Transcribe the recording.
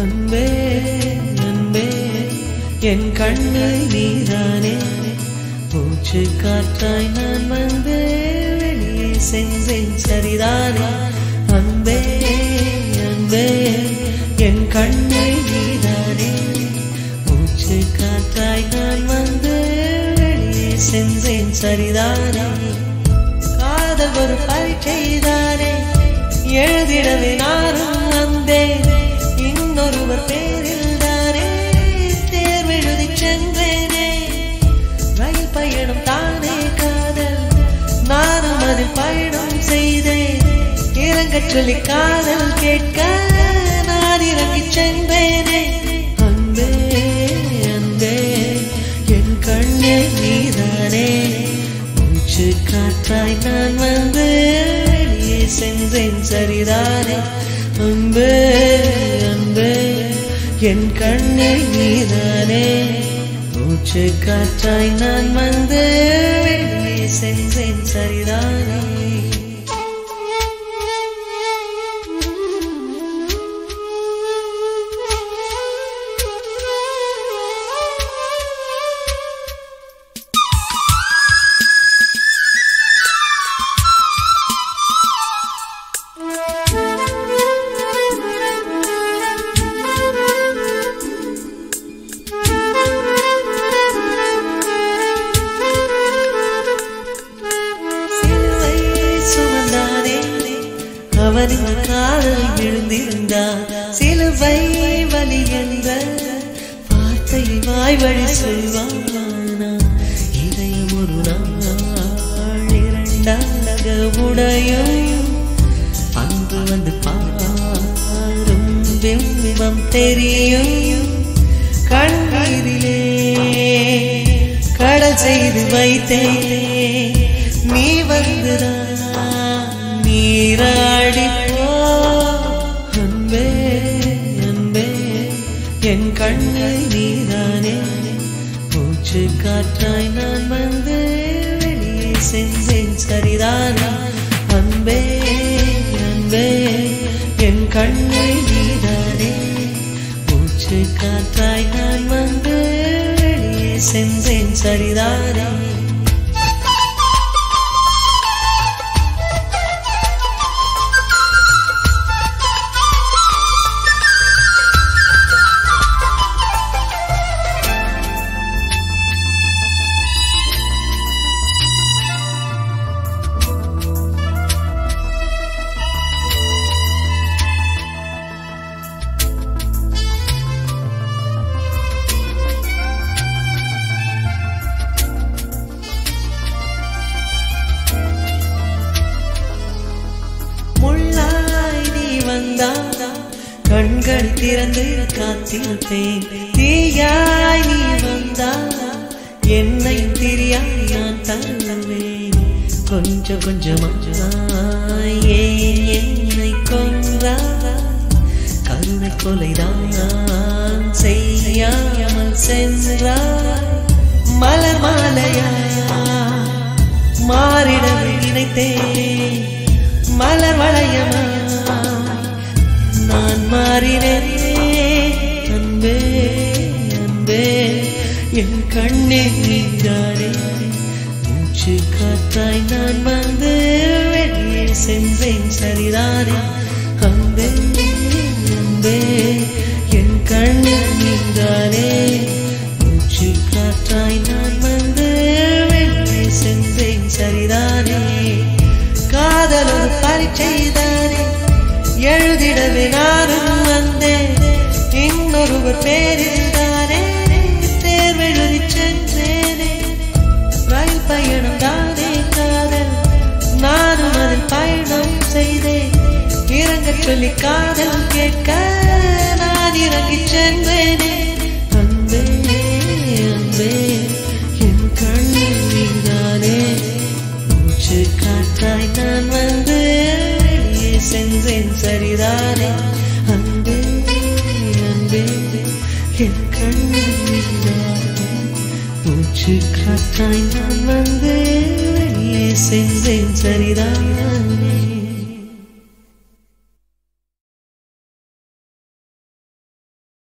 அன்பே அன்பே என் கண்ணு நீதானே மூச்சு காற்றாய் நான் வந்து வெளியே சென்றேன் சரிதானே அன்பே அன்பே என் கண்ணை நீதானே மூச்சு காற்றாய் நான் வந்து வெளியே சென்றேன் சரிதானே காதல் ஒரு பரீட்சைதானே எழுதிடவே நானும் வந்தேன் இன்னொருவர் பேரில் தானே தேர்வெழுதி சென்றேனே ரயில் பயணம் தானே காதல் நானும் அதில் பயணம் செய்தேன் இறங்கச் சொல்லி காதல் கேட்க நான் இறங்கிச் சென்றேனே அன்பே அன்பே என் கண்ணே நீதானே மூச்சு காற்றாய் நான் வந்து வெளியே சென்றேன் சரிதானே அன்பே அன்பே என் கண்ணே நீதானே மூச்சு காற்றாய் நான் வந்து வெளியே சென்றேன் சரிதானே சிலுவை சுமந்தானே அவனின் காதல் விழுந்திருந்தான் சிலுவை வலி என்ற வார்த்தையை வாய் வழி சொல்வானா இதயம் ஒரு நாள் இரண்டாக உடையும் அன்று வந்து பாரும் பிம்பம் தெரியும் கண்ணீரிலே கடல் செய்து வைத்தேனே நீ வந்துதான் நீராடி போ அன்பே அன்பே என் கண்ணை நீதானே மூச்சு காற்றாய் நான் வந்து வெளியே சென்றேன் சரிதானா அன்பே அன்பே என் கண்ணை நீதானே மூச்சு காற்றாய் நான் வந்து வெளியே சென்றேன் சரிதானே முள்ளாய் நீ வந்தால் கண்கள் திறந்து காத்திருப்பேன் தீயாய் நீ வந்தால் என்னை தெரியாய் நான் தருவேன் கொஞ்சம் கொஞ்சமாய் ஏன் என்னை கொன்றாய் கருணை கொலைதான் செய்யாமல் சென்றாய் மலர் மாலையா மாறிட நினைத்தேன் மலர் வளையமா நான் மாறினேன் அன்பே அன்பே என் கண்ணே நீதானே மூச்சு காற்றாய் நான் வந்து வெளியே சென்றேன் சரிதானே அன்பே அன்பே என் கண்ணே நீதானே மூச்சு காற்றாய் நான் வந்து வெளியே சென்றேன் சரிதானே காதல் ஒரு பரீட்சைதானே எழுதிடவே நானும் வந்தேன் இன்னொருவர் பேரில் தானே தேர்வெழுதி சென்றேனே ரயில் பயணம் தானே காதல் நானும் அதில் பயணம் செய்தேன் இறங்கச் சொல்லி காதல் கேட்க நான் இறங்கிச் சென்றேனே அன்பே அன்பே என் கண்ணில் நீதானே மூச்சு காற்றாய் நான் வந்து வெளியே சென்றேன் சரிதானே அன்பே அன்பே என் கண்ணில் நீதானே மூச்சு காற்றாய் நான் வந்து வெளியே சென்றேன் சரிதானே